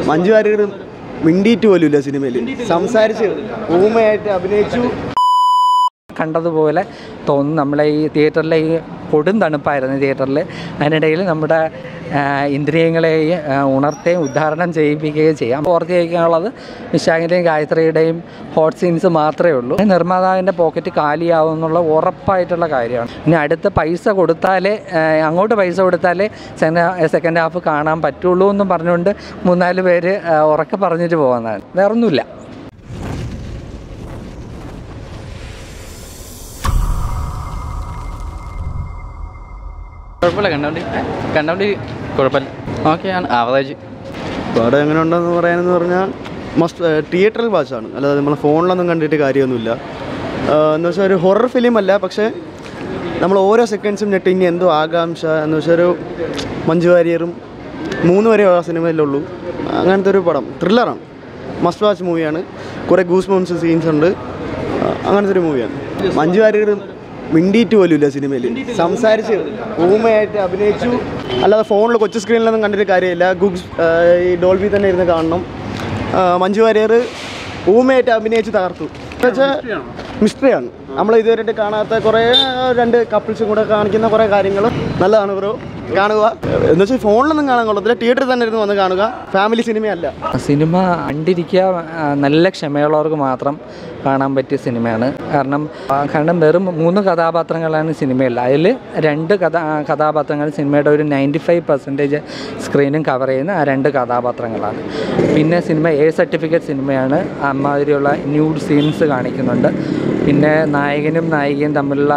മഞ്ജു വാര്യർ മിണ്ടിയിട്ട് പോലും ഇല്ല സിനിമയിൽ സംസാരിച്ച് ഊമയായിട്ട് അഭിനയിച്ചു കണ്ടതുപോലെ തോന്നും നമ്മളെ ഈ തിയേറ്ററിലെ ഈ കൊടും തണുപ്പായിരുന്നു തിയേറ്ററിൽ അതിനിടയിൽ നമ്മുടെ ആ, ഇന്ദ്രിയങ്ങളെ ആ, ഉണർത്തുകയും ഉദ്ധാരണം ചെയ്യിപ്പിക്കുകയും ചെയ്യാം ഓർത്തിരിക്കാനുള്ളത് വിശാഖിൻ്റെയും ഗായത്രിയുടെയും ഹോട്ട് സീൻസ് മാത്രമേ ഉള്ളൂ നിർമ്മാതാവിൻ്റെ പോക്കറ്റ് കാലിയാവും എന്നുള്ള ഉറപ്പായിട്ടുള്ള കാര്യമാണ് ഇനി അടുത്ത പൈസ കൊടുത്താലേ ആ, അങ്ങോട്ട് പൈസ കൊടുത്താലേ സെക്കൻഡ് ഹാഫ് കാണാൻ പറ്റുള്ളൂ എന്നും പറഞ്ഞുകൊണ്ട് മൂന്നാല് പേര് ആ, ഉറക്കെ പറഞ്ഞിട്ട് പോകുന്നതാണ് വേറൊന്നുമില്ല കുഴപ്പമില്ല കണ്ടോണ്ടി കണ്ടോണ്ടി കുഴപ്പമില്ല ഓക്കെയാണ് ആവറേജ് പടം എങ്ങനെ ഉണ്ടെന്ന് പറയാനെന്ന് പറഞ്ഞാൽ മസ്റ്റ് തിയേറ്ററിൽ വാച്ചാണ് അല്ലാതെ നമ്മൾ ഫോണിലൊന്നും കണ്ടിട്ട് കാര്യമൊന്നുമില്ല ആഹ് എന്ന് വെച്ചാൽ ഒരു ഹൊറർ ഫിലിം അല്ല പക്ഷേ നമ്മൾ ഓരോ സെക്കൻഡ്സും ഞെട്ടി ഇനി എന്തോ ആകാംക്ഷ എന്ന് വെച്ചാൽ ഒരു മഞ്ജു വാര്യറും മൂന്ന് വരെ ആ സിനിമയിലുള്ളൂ അങ്ങനത്തെ ഒരു പടം ത്രില്ലറാണ് മസ്റ്റ് വാച്ച് മൂവിയാണ് കുറേ ഗൂസ് മൗൺസ് സീൻസ് ഉണ്ട് ആഹ് അങ്ങനത്തെ ഒരു മൂവിയാണ് മഞ്ജു വാര്യർ മിണ്ടിയിട്ട് പോലും ഇല്ല സിനിമയിൽ സംസാരിച്ച് ഊമയായിട്ട് അഭിനയിച്ചു അല്ലാതെ ഫോണിൽ കൊച്ചു സ്ക്രീനിലൊന്നും കണ്ടിട്ട് കാര്യമില്ല ഗുഗ്സ് ഈ ഡോൾബി തന്നെ ഇരുന്ന് കാണണം ആ, മഞ്ജു വാര്യർ ഊമയായിട്ട് അഭിനയിച്ച് തകർത്തു എന്നുവെച്ചാൽ മിസ്റ്ററിയാണ് നമ്മൾ ഇതുവരെയായിട്ട് കാണാത്ത കുറേ രണ്ട് കപ്പിൾസും കൂടെ കാണിക്കുന്ന കുറേ കാര്യങ്ങളും നല്ലതാണ് ബ്രോ കാണുക എന്ന് വെച്ചാൽ ഫോണിലൊന്നും കാണാൻ കൊള്ളത്തില്ല തിയേറ്ററിൽ തന്നെ ഇരുന്ന് വന്ന് കാണുക ഫാമിലി സിനിമയല്ല സിനിമ കണ്ടിരിക്കുക ആ, നല്ല ക്ഷമയുള്ളവർക്ക് മാത്രം കാണാൻ പറ്റിയ സിനിമയാണ് കാരണം ആ, കാരണം വെറും മൂന്ന് കഥാപാത്രങ്ങളാണ് സിനിമയിൽ അതിൽ രണ്ട് കഥ ആ, കഥാപാത്രങ്ങൾ സിനിമയുടെ ഒരു നയൻറ്റി ഫൈവ് പെർസെൻറ്റേജ് സ്ക്രീനും കവർ ചെയ്യുന്ന ആ രണ്ട് കഥാപാത്രങ്ങളാണ് പിന്നെ സിനിമ എ സർട്ടിഫിക്കറ്റ് സിനിമയാണ് അമ്മാതിരിയുള്ള ന്യൂഡ് സീൻസ് കാണിക്കുന്നുണ്ട് പിന്നെ നായകനും നായികയും തമ്മിലുള്ള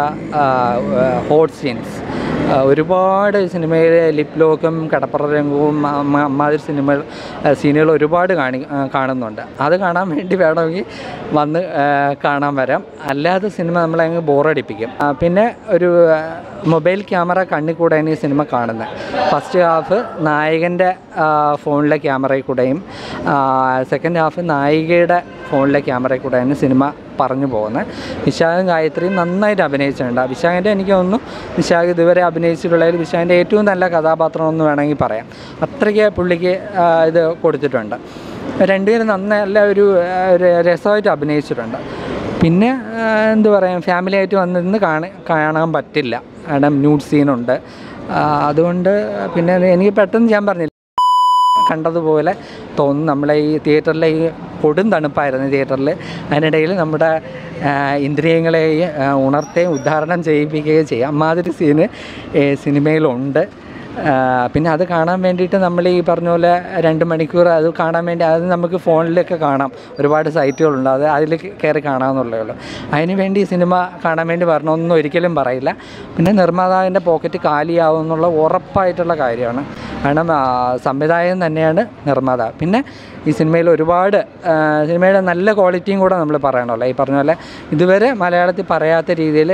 ഹോട്ട് സീൻസ് ആ, ഒരുപാട് സിനിമയിലെ ലിപ് ലോക്കും കടപ്പുറ രംഗവും അമ്മ- അമ്മാതിരി സിനിമ സീനുകൾ ഒരുപാട് കാണി ആ, കാണുന്നുണ്ട് അത് കാണാൻ വേണ്ടി വേണമെങ്കിൽ വന്ന് ആ, കാണാൻ വരാം അല്ലാതെ സിനിമ നമ്മളെ അങ്ങ് ബോറടിപ്പിക്കും ആ, പിന്നെ ഒരു ആ, മൊബൈൽ ക്യാമറ കണ്ണിൽ കൂടെയാണ് ഈ സിനിമ കാണുന്നത് ഫസ്റ്റ് ഹാഫ് നായകൻ്റെ ആ, ഫോണിലെ ക്യാമറയിൽ കൂടെയും സെക്കൻഡ് ഹാഫ് നായികയുടെ ഫോണിലെ ക്യാമറയിൽ കൂടെയാണ് സിനിമ പറഞ്ഞു പോകുന്നത് വിശാഖും ഗായത്രിയും നന്നായിട്ട് അഭിനയിച്ചിട്ടുണ്ട് വിശാഖിൻ്റെ എനിക്ക് തോന്നുന്നു വിശാഖ് ഇതുവരെ അഭിനയിച്ചിട്ടുള്ളതിൽ വിശാഖിൻ്റെ ഏറ്റവും നല്ല കഥാപാത്രം എന്ന് വേണമെങ്കിൽ പറയാം അത്രയ്ക്ക് പുള്ളിക്ക് ആ, ഇത് കൊടുത്തിട്ടുണ്ട് രണ്ടുപേരും നന്നായി നല്ല ഒരു ആ, ഒരു രസമായിട്ട് അഭിനയിച്ചിട്ടുണ്ട് പിന്നെ ആ, എന്ത് പറയാം ഫാമിലി ആയിട്ട് വന്നിരുന്ന് കാണ കാണാൻ പറ്റില്ല കാരണം ന്യൂഡ് സീനുണ്ട് ആ, അതുകൊണ്ട് പിന്നെ എനിക്ക് പെട്ടെന്ന് ഞാൻ പറഞ്ഞില്ല കണ്ടതുപോലെ തോന്നും നമ്മളെ ഈ തിയേറ്ററിലെ ഈ കൊടും തണുപ്പായിരുന്നു തിയേറ്ററിൽ അതിനിടയിൽ നമ്മുടെ ആ, ഇന്ദ്രിയങ്ങളെ ആ, ഉണർത്തുകയും ഉദ്ധാരണം ചെയ്യിപ്പിക്കുകയും ചെയ്യും അമ്മാതിരി സീന് ഏ, സിനിമയിലുണ്ട് ആ, പിന്നെ അത് കാണാൻ വേണ്ടിയിട്ട് നമ്മൾ ഈ പറഞ്ഞ പോലെ രണ്ട് മണിക്കൂർ അത് കാണാൻ വേണ്ടി അത് നമുക്ക് ഫോണിലൊക്കെ കാണാം ഒരുപാട് സൈറ്റുകളുണ്ട് അത് അതിൽ കയറി കാണാമെന്നുള്ളേ ഉള്ളൂ അതിന് വേണ്ടി ഈ സിനിമ കാണാൻ വേണ്ടി വരണമെന്നൊന്നും ഒരിക്കലും പറയില്ല പിന്നെ നിർമ്മാതാവിൻ്റെ പോക്കറ്റ് കാലിയാവും എന്നുള്ള ഉറപ്പായിട്ടുള്ള കാര്യമാണ് കാരണം ആ, സംവിധായകൻ തന്നെയാണ് നിർമ്മാതാവ് പിന്നെ ഈ സിനിമയിൽ ഒരുപാട് ആ, സിനിമയുടെ നല്ല ക്വാളിറ്റിയും കൂടെ നമ്മൾ പറയണമല്ലോ ഈ പറഞ്ഞ പോലെ ഇതുവരെ മലയാളത്തിൽ പറയാത്ത രീതിയിൽ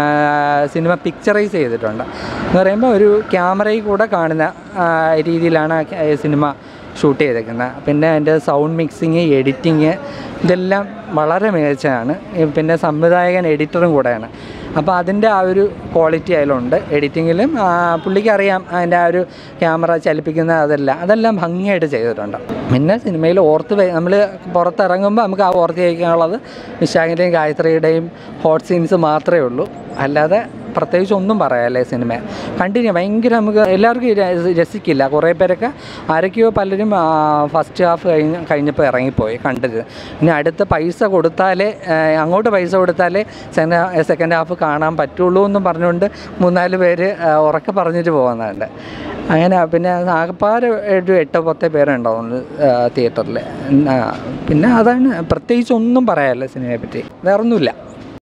സിനിമ പിക്ചറൈസ് ചെയ്തിട്ടുണ്ട് എന്ന് പറയുമ്പോൾ ഒരു ക്യാമറയിൽ കൂടെ കാണുന്ന ആ, രീതിയിലാണ് ആ ക- സിനിമ ഷൂട്ട് ചെയ്തേക്കുന്നത് പിന്നെ അതിൻ്റെ സൗണ്ട് മിക്സിങ് എഡിറ്റിങ് ഇതെല്ലാം വളരെ മികച്ചതാണ് ഈ പിന്നെ സംവിധായകൻ എഡിറ്ററും കൂടെയാണ് അപ്പോൾ അതിൻ്റെ ആ ഒരു ക്വാളിറ്റി അതിലുണ്ട് എഡിറ്റിങ്ങിലും പുള്ളിക്ക് അറിയാം അതിൻ്റെ ആ ഒരു ക്യാമറ ചലിപ്പിക്കുന്ന അതെല്ലാം അതെല്ലാം ഭംഗിയായിട്ട് ചെയ്തിട്ടുണ്ട് പിന്നെ സിനിമയിൽ ഓർത്ത് വെ നമ്മൾ പുറത്തിറങ്ങുമ്പോൾ നമുക്ക് ആ ഓർത്ത് വയ്ക്കാനുള്ളത് വിശാഖിൻ്റെയും ഗായത്രിയുടെയും ഹോട്ട് സീൻസ് മാത്രമേ ഉള്ളൂ അല്ലാതെ പ്രത്യേകിച്ച് ഒന്നും പറയാല്ലേ സിനിമ കണ്ടിന്യൂ ഭയങ്കര നമുക്ക് എല്ലാവർക്കും ര- രസിക്കില്ല കുറേ പേരൊക്കെ ആരൊക്കെയോ പലരും ഫസ്റ്റ് ഹാഫ് കഴിഞ്ഞ് കഴിഞ്ഞപ്പോൾ ഇറങ്ങിപ്പോയി കണ്ടത് ഇനി അടുത്ത പൈസ കൊടുത്താലേ ആ, അങ്ങോട്ട് പൈസ കൊടുത്താലേ സെക്കൻഡ് ഹാഫ് കാണാൻ പറ്റുള്ളൂ എന്നും പറഞ്ഞുകൊണ്ട് മൂന്നാല് പേര് ആ, ഉറക്കെ പറഞ്ഞിട്ട് പോകുന്നുണ്ട് അങ്ങനെ പിന്നെ ആകപ്പാട് ഒരു എട്ടോ പത്തോ പേരുണ്ടാവുന്നു തിയേറ്ററിൽ പിന്നെ അതാണ് പ്രത്യേകിച്ച് ഒന്നും പറയാനില്ല സിനിമയെ പറ്റി വേറൊന്നുമില്ല